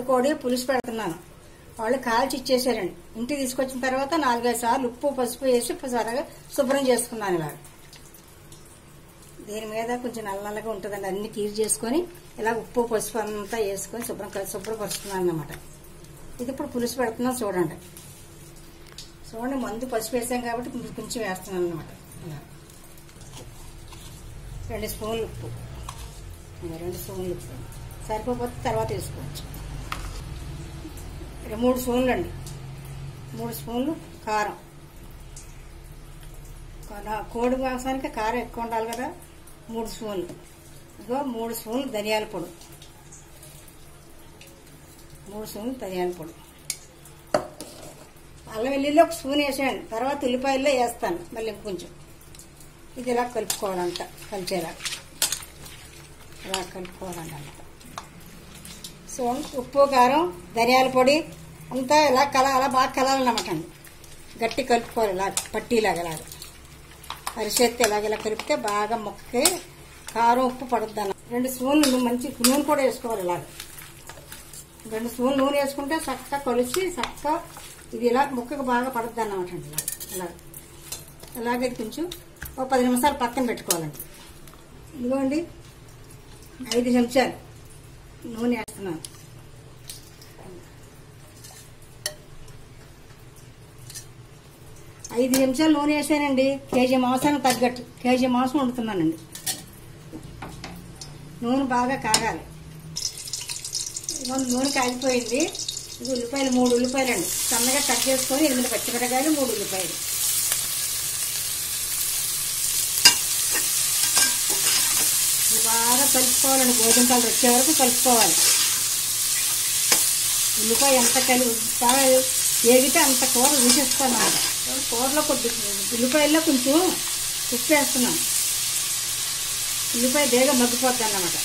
నాటుకోడి పులుసు పెడుతున్నాను వాళ్ళు కాల్చి ఇచ్చేసారండి ఇంటికి తీసుకొచ్చిన తర్వాత నాలుగైదు సార్లు ఉప్పు పసుపు వేసి సరగా శుభ్రం చేసుకున్నాను ఇలా దీని మీద కొంచెం నల్ల నల్లగా ఉంటుందండి అన్ని క్లీర్ చేసుకొని ఇలా ఉప్పు పసుపు అంతా వేసుకొని శుభ్రం కలిసి శుభ్రపరుస్తున్నాను అన్నమాట ఇది ఇప్పుడు పులుసు పెడుతున్నాం చూడండి చూడండి మందు పసుపు వేసాం కాబట్టి కొంచెం కొంచెం వేస్తున్నాను అనమాట ఇలా రెండు స్పూన్లు ఉప్పు ఇంకా రెండు స్పూన్లు ఉప్పు సరిపోతే తర్వాత వేసుకోవచ్చు ఇక మూడు స్పూన్లు అండి మూడు స్పూన్లు కారం కొన- కోడి మాంసానికి కారం ఎక్కువ ఉండాలి కదా మూడు స్పూన్లు ఇగో మూడు స్పూన్లు ధనియాల పొడి మూడు స్పూన్లు ధనియాల పొడి అల్లం వెల్లుల్లి ఒక స్పూన్ వేసాను తర్వాత ఉల్లిపాయల్లో వేస్తాను మళ్ళీ ఇంకొంచెం ఇది ఇలా కలుపుకోవాలంట కలిసేలా ఇలా కలుపుకోవాలంట సో ఉప్పు కారం ధనియాల పొడి అంతా ఇలా కల అలా బాగా కలాలన్నమాట అండి గట్టి కలుపుకోవాలి ఇలా పట్టీలాగా ఇలాగా అరిసేత్తే ఇలాగ ఇలా కలిపితే బాగా మొక్కకి కారం ఉప్పు పడుద్ది అన్న రెండు స్పూన్లు నూ- మంచి నూనె కూడా వేసుకోవాలి ఇలాగ రెండు స్పూన్లు నూనె వేసుకుంటే చక్కగా కలిసి చక్కగా ఇది ఇలా ముక్కకు బాగా పడుద్ది అన్నమాట అండి ఇలా ఇలాగ అలాగే కొంచెం ఒక పది నిమిషాలు పక్కన పెట్టుకోవాలండి ఇదిగోండి ఐదు చెంచాలు నూనె వేస్తున్నాను ఐదు నిమిషాలు నూనె వేసానండి కేజీ మాంసానికి తగ్గట్టు కేజీ మాంసం వండుతున్నానండి నూనె బాగా కాగాలి ఇదిగోండి నూనె కాగిపోయింది ఇది ఉల్లిపాయలు మూడు ఉల్లిపాయలు అండి సన్నగా కట్ చేసుకొని ఎనిమిది పచ్చిమిరకాయలు మూడు ఉల్లిపాయలు ఇది బాగా కలుపుకోవాలండి గోధుమ కలర్ వచ్చే వరకు కలుపుకోవాలి ఉల్లిపాయ ఎంత కలి బాగా ఏగితే అంత కూర రుచిస్తాను అన్నమాట కూరలో కొద్ది ఉల్లిపాయల్లో కొంచెం ఉప్పు వేస్తున్నాం ఉల్లిపాయ బేగా మగ్గిపోద్ది అన్నమాట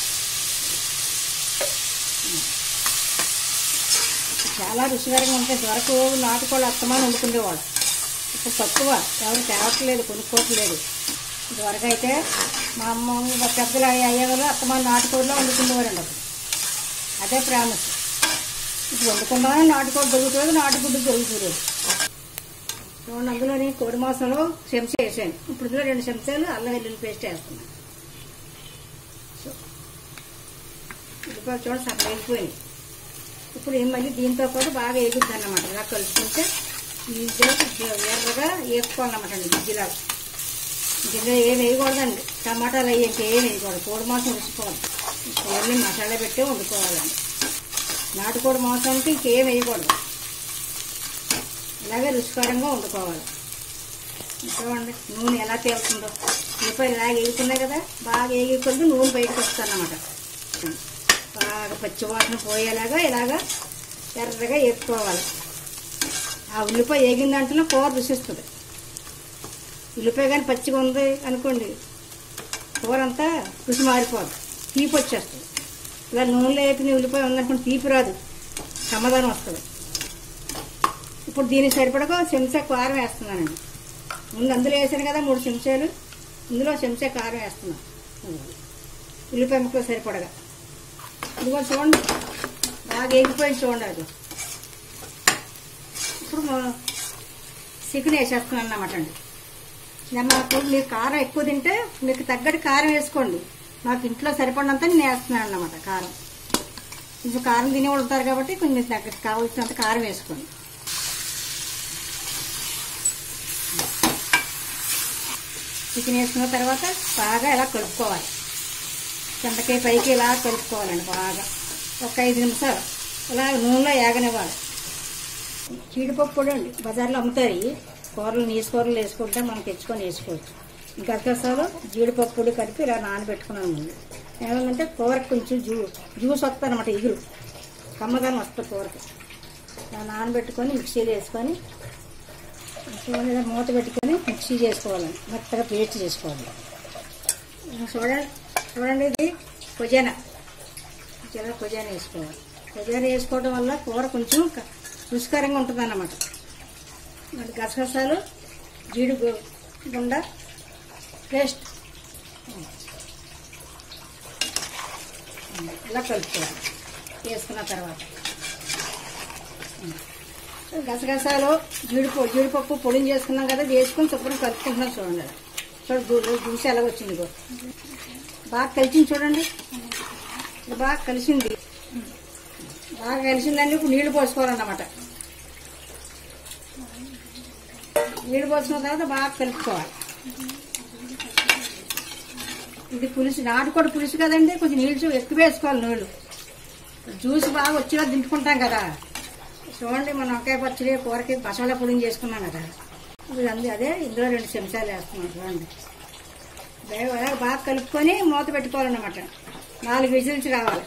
చాలా రుచికరంగా ఉంటాయి వరకు నాటుకోళ్ళు అత్తమాని వండుకునేవాడు ఇప్పుడు తక్కువ ఎవరు తేవట్లేదు కొనుక్కోవట్లేదు ఇదివరకు అయితే మా అమ్మ మా పెద్దలు అయ్యేవాళ్ళు అత్తమాని నాటుకోడిలో వండుకునేవారండి అప్పుడు అదే ప్రాముఖ్యం ఇప్పుడు వండుకుందామని నాటుకోడి దొరుకుతుంది నాటుగుడ్డు దొరుకుతుంది చూడండి అందులోని కోడి మాంసంలో చెంచా వేసాను ఇప్పుడు ఇందులో రెండు చెంచాలు అల్లం వెల్లుల్లి పేస్ట్ వేస్తున్నాను సో, ఉల్లిపాయ చూడండి సగం వేగిపోయింది ఇప్పుడు ఏం మళ్ళీ దీంతో పాటు బాగా ఎగుద్ది అన్నమాట ఇలా కలుపుకుంటే ఈజీగా ఎర్రగా వేసుకోవాలన్నమాట అండి గిజ్జిలా ఇందులో ఏం వేయకూడదండి టమాటాలు అయ్యి ఇంకేం వేయకూడదు కోడి మాంసం రుచిపోవద్దు ఓన్లీ మసాలా పెట్టి వండుకోవాలండి నాటుకోడి మాంసానికి ఇంకేం వేయకూడదు ఇలాగే రుచికరంగా వండుకోవాలి చూడండి నూనె ఎలా తేలుతుందో ఉల్లిపాయలు ఇలా వేగుతున్నాయి కదా బాగా వేగికొద్ది నూనె బయటకు వస్తుందన్నమాట బాగా పచ్చివాసన పోయేలాగా ఇలాగా ఎర్రగా వేసుకోవాలి ఆ ఉల్లిపాయ వేగిన దాంట్లో కూర రుచిస్తుంది ఉల్లిపాయ కానీ పచ్చిగా ఉంది అనుకోండి కూర అంతా రుచి మారిపోదు తీపి వచ్చేస్తుంది ఇలా నూనెలో వేపిన ఉల్లిపాయ ఉందనుకోండి తీపి రాదు సమాధానం వస్తుంది ఇప్పుడు దీనికి సరిపడగా చెంచా కారం వేస్తున్నానండి ముందు అందులో వేసాను కదా మూడు చెంచాలు ఇందులో చెంచా కారం వేస్తున్నాను ఉల్లిపాయ ముక్కలు సరిపడగా ఇదిగో చూడండి బాగా ఎగిపోయింది చూడండి అది ఇప్పుడు మా- చికెన్ వేసేస్తున్నాను అన్నమాట అండి నేను మాకు మీరు కారం ఎక్కువ తింటే మీకు తగ్గట్టు కారం వేసుకోండి నాకు ఇంట్లో సరిపడినంత నేను వేస్తున్నాను అన్నమాట కారం కొంచెం కారం తినే వాళ్ళు ఉంటారు కాబట్టి కొంచెం తగ్గట్టు కావాల్సినంత కారం వేసుకోండి చికెన్ వేసుకున్న తర్వాత బాగా ఇలా కలుపుకోవాలి చింతకాయ పైకి ఇలా కలుపుకోవాలండి బాగా ఒక ఐదు నిమిషాలు ఇలా నూనెలో ఏగనివ్వాలి జీడిపప్పు కూడా అండి బజార్లో అమ్ముతారు ఇవి. కూరలు నీసు కూరలు వేసుకుంటే మనం తెచ్చుకొని వేసుకోవచ్చు గసగసాలు జీడిపప్పు పొడి కలిపి ఇలా నానబెట్టుకున్నాను ముందు ఏమంటే కూరకు కొంచెం జ్యూ జ్యూస్ వస్తుంది అనమాట ఇగురు కమ్మదాన్ని వస్తుంది కూరకి ఇలా నానబెట్టుకొని మిక్సీలో వేసుకొని చూడండి ఇలా మూత పెట్టుకొని మిక్సీ చేసుకోవాలండి మెత్తగా పేస్ట్ చేసుకోవాలి చూడండి చూడండి ఇది పుదీనా ఇలా పుదీనా వేసుకోవాలి పుదీనా వేసుకోవడం వల్ల కూర కొంచెం క- రుచికరంగా ఉంటుంది అన్నమాట మరి గసగసాలు జీడి గు- గుండ పేస్ట్ ఇలా కలుపుకోవాలి వేసుకున్న తర్వాత గసగసాలు జీడిపప్పు జీడిపప్పు పొడిని చేసుకున్నాం కదా ఇది వేసుకొని శుభ్రం కలుపుకుంటున్నాం చూడండి చూడండి దూ- దూసి ఎలా వచ్చింది ఇగో. బాగా కలిసింది చూడండి ఇది బాగా కలిసింది బాగా కలిసిందండి ఇప్పుడు నీళ్లు పోసుకోవాలన్నమాట నీళ్లు పోసుకున్న తర్వాత బాగా కలుపుకోవాలి ఇది పులుసు నాటుకోడి పులుసు కదండి కొంచెం నీళ్ళు ఎక్కువ వేసుకోవాలి నీళ్ళు జ్యూస్ బాగా వచ్చేలా దింపుకుంటాం కదా చూడండి మనం వంకాయ పచ్చడి కూరకి మసాలా పొడిని చేసుకున్నాం కదా ఇది అంది అదే ఇందులో రెండు చెంచాలు వేస్తున్నాం చూడండి బాగా అలాగే బాగా కలుపుకొని మూత పెట్టుకోవాలన్నమాట నాలుగు విజిల్స్ రావాలి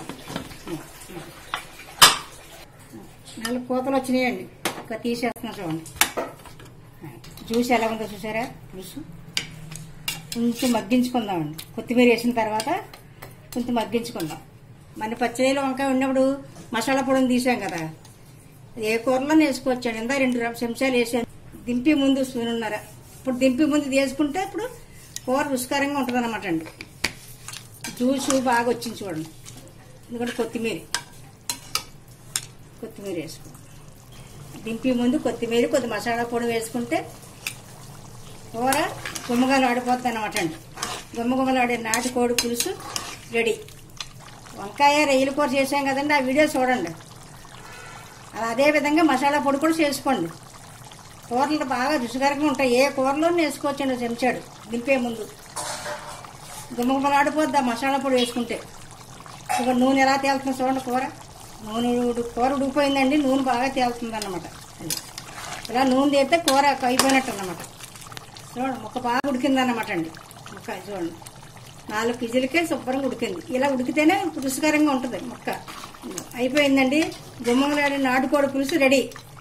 నాలుగు కోతలు వచ్చినాయండి ఇంకా తీసేస్తున్నాం చూడండి జ్యూస్ ఎలా ఉందో చూసారా పులుసు కొంచెం మగ్గించుకుందామండి కొత్తిమీర వేసిన తర్వాత కొంచెం మగ్గించుకుందాం మన పచ్చడిలో వంకాయ ఉన్నప్పుడు మసాలా పొడిని తీసాం కదా ఏ కూరలో వేసుకోవచ్చాను ఇందా రెండు ర- చెంచాలు వేసాను దింపి ముందు స్పూనున్నర ఇప్పుడు దింపి ముందు వేసుకుంటే ఇప్పుడు కూర రుచికరంగా ఉంటుంది అనమాట అండి జ్యూస్ బాగా వచ్చింది చూడండి ఎందుకంటే కొత్తిమీర కొత్తిమీర వేసుకో దింపి ముందు కొత్తిమీర కొద్ది మసాలా పొడి వేసుకుంటే కూర గుమ్మగాలు ఆడిపోతుంది అనమాట అండి గుమ్మగుమ్మలాడే నాటుకోడి పులుసు రెడీ వంకాయ రొయ్యల కూర చేసాం కదండి ఆ వీడియో చూడండి అలా అదే విధంగా మసాలా పొడి కూడా చేసుకోండి కూరలు బాగా రుచికరంగా ఉంటాయి ఏ కూరలో వేసుకోవచ్చండి చెంచాడు దింపే ముందు గుమ్మగుమ్మలాడిపోద్ది ఆ మసాలా పొడి వేసుకుంటే ఇక నూనె ఎలా తేలుతుంది చూడండి కూర నూనె ఉడి- కూర ఉడికిపోయిందండి నూనె బాగా తేలుతుంది అన్నమాట అది ఇలా నూనె తీస్తే కూర అయిపోయినట్టు అన్నమాట చూడండి ముక్క బాగా ఉడికిందన్నమాట అండి ముక్క చూడండి నాలుగు కేజీలకే శుభ్రంగా ఉడికింది ఇలా ఉడికితేనే రుచికరంగా ఉంటుంది ముక్క అయిపోయిందండి గుమ్మలాడి నాటుకోడి పులుసు రెడీ